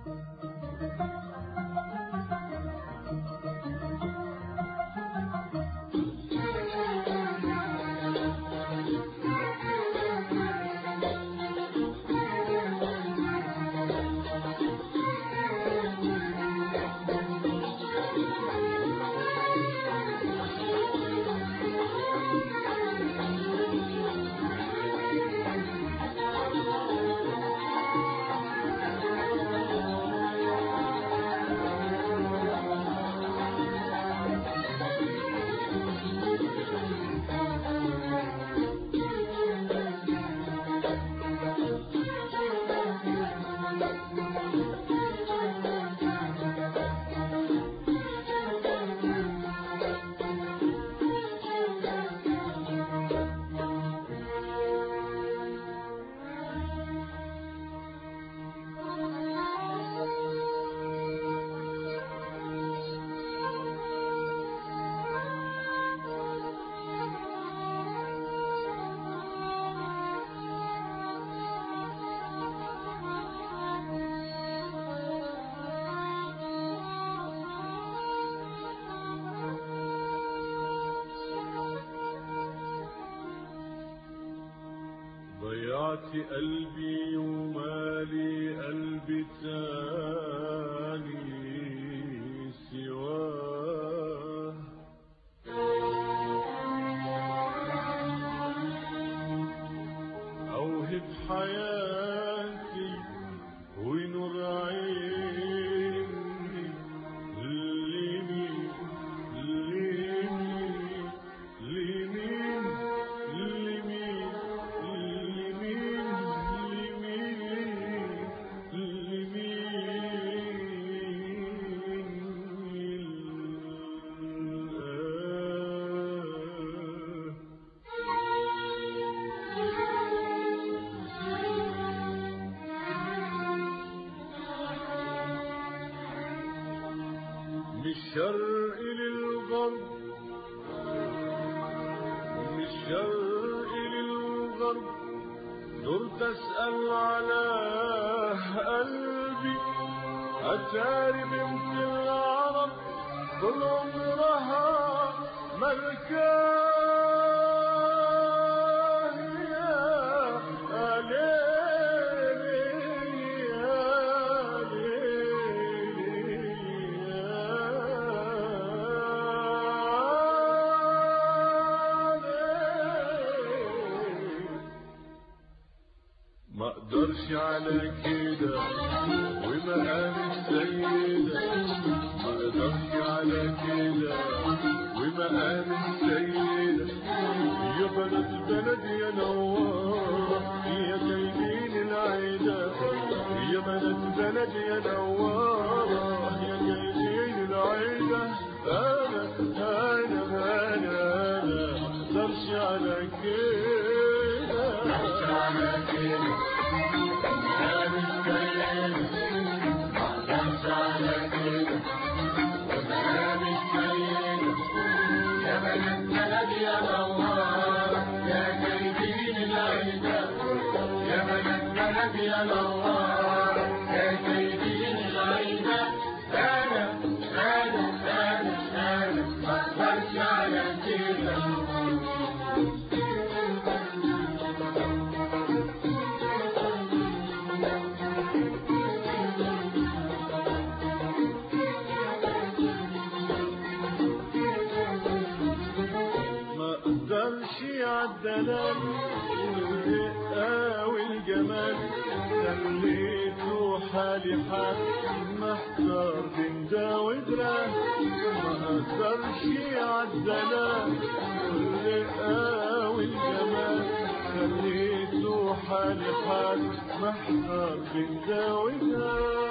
ضيعت قلبي ومالي قلبي تاني سواه أوهب حياتي ونور عيني لمين لمين لمين لمين لمين لمين من الشرق للغرب من الشرق للغرب دورت اسأل على قلبي أتاري بنت العرب طول عمرها ملكاه يا ليلي يا ليلي ما اقدرش على كده ومقام السيدة ما اقدرش على كده ومقام السيدة يا بلد بلد يا نوار يا جايبين العيدة يا بلد بلد يا نوار يا جايبين العيدة انا انا انا انا ما اقدرش على كده على كده يا مسكين مقدرش على كده ويا مسكين يا بلد بلد يا نوار يا جايبين العيدة يا بلد بلد يا نوار يا جايبين العيدة انا انا انا انا مقدرش على كده ما اقدرش عالدلال والرقة والجمال خليته حالي حال محتار بين ده وده ما اقدرش عالدلال والرقة والجمال خليته حالي حال محتار بين ده وده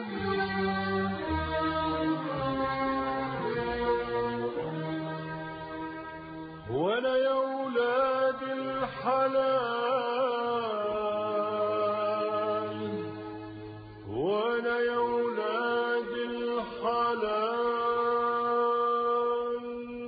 وانا يا ولاد الحلال وانا يا ولاد الحلال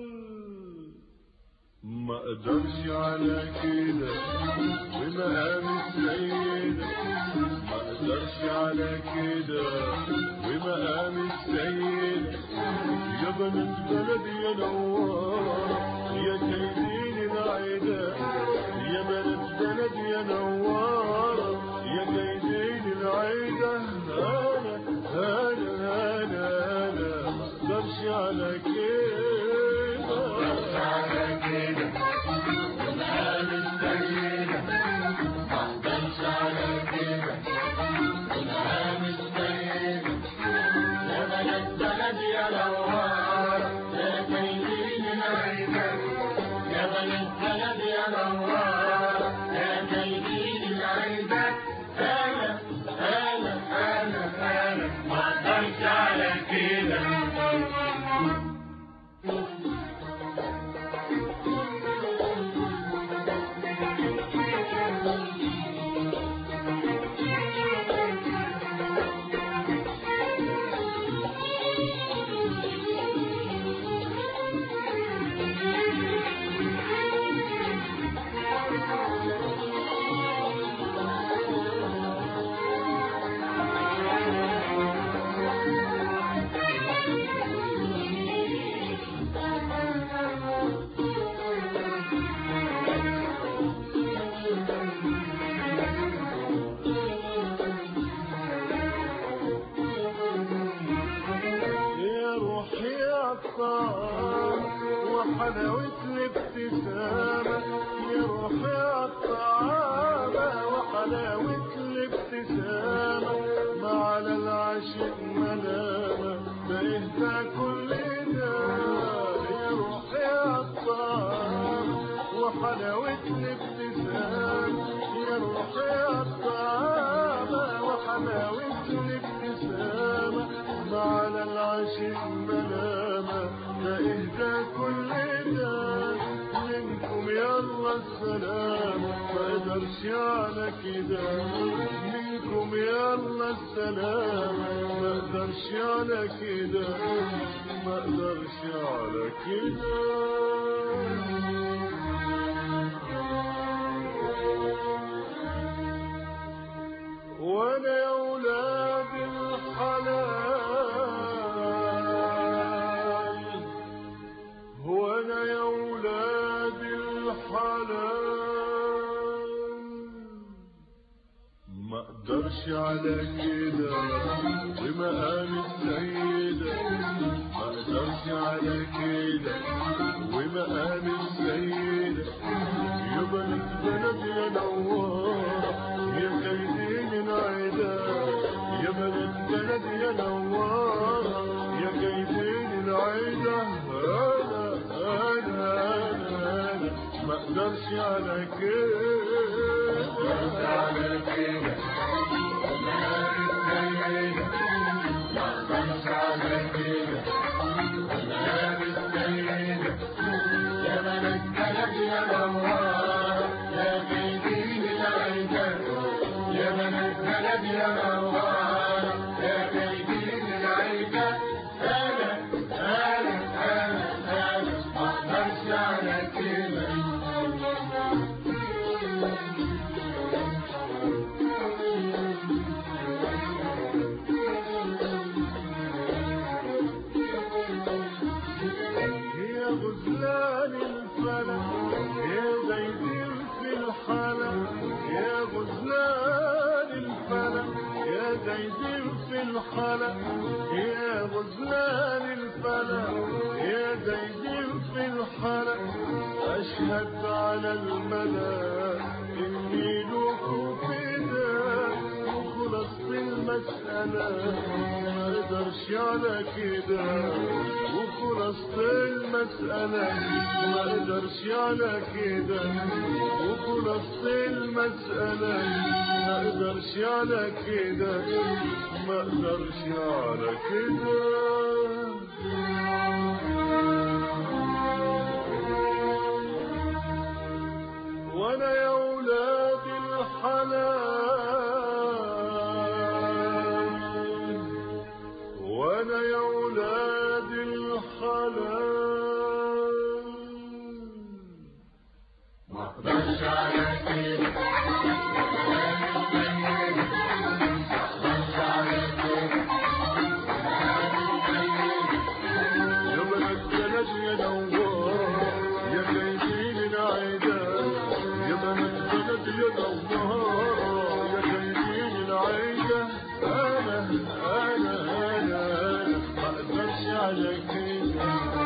ما اقدرش على كده ومقام السيدة ما اقدرش على كده ومقام السيد يا بنات بلدي يا نوار يا كيدين العدا يا بنات بلدي يا نوار يا كيدين العدا انا انا انا انا مقدرش على كده على كده ومقام السيدة ما اقدرش على كده ومقام السيدة يا بلد بلد يا نوار يا كيدين العيدة يا بلد بلد يا نوار يا كيدين العيدة انا انا انا انا ما اقدرش على كده يا روحي يا الطعام وحلاوة الابتسامة يا روحي يا الطعام وحلاوة الابتسامة ما على العاشق ملامة بإهدى كل ده يا روحي يا الطعام وحلاوة الابتسامة يا روحي يا الطعام وحلاوة الابتسامة ما على العاشق ملامة فإهدى كل ده منكم يلا السلام ما اقدرش على كده منكم يلا السلام ما اقدرش على كده ما اقدرش على كده وانا يا ولاد الحلال وانا يا ولاد الحلال ما اقدرش على كده ومقام السيدة ما اقدرش على كده ومقام السيدة يا بنت بلد يا نوار يا كيدين العدا يا بنت بلد يا نوار يا كيدين العدا انا انا انا انا ما اقدرش على كده على كده ومقام السيدة ما اقدرش على كده ومقام السيدة يا بلد بلد يا نوار يا كيدين العيدة يا بلد بلد يا نوار يا كيدين العيدة انا انا انا انا ما اقدرش على كده يا غزلان الفلك يا زيدين في الحلق يا غزلان الفلك يا زيدين في الحلق يا غزلان الفلك يا زيدين في الحلق أشهد على الملا إني لكم فداء وخلصت المسألة ما اقدرش على كده وخلصت المسألة ما اقدرش على كده وخلصت المسألة ما اقدرش على كده ما اقدرش على كده وانا يا ولاد الحلال وانا يا ولاد الحلال ما اقدرش على كده منورة يا شايفين العيدة يا بنات بلد يا دوارة يا شايفين العيدة أنا أنا أنا أنا ما أقدرش على كده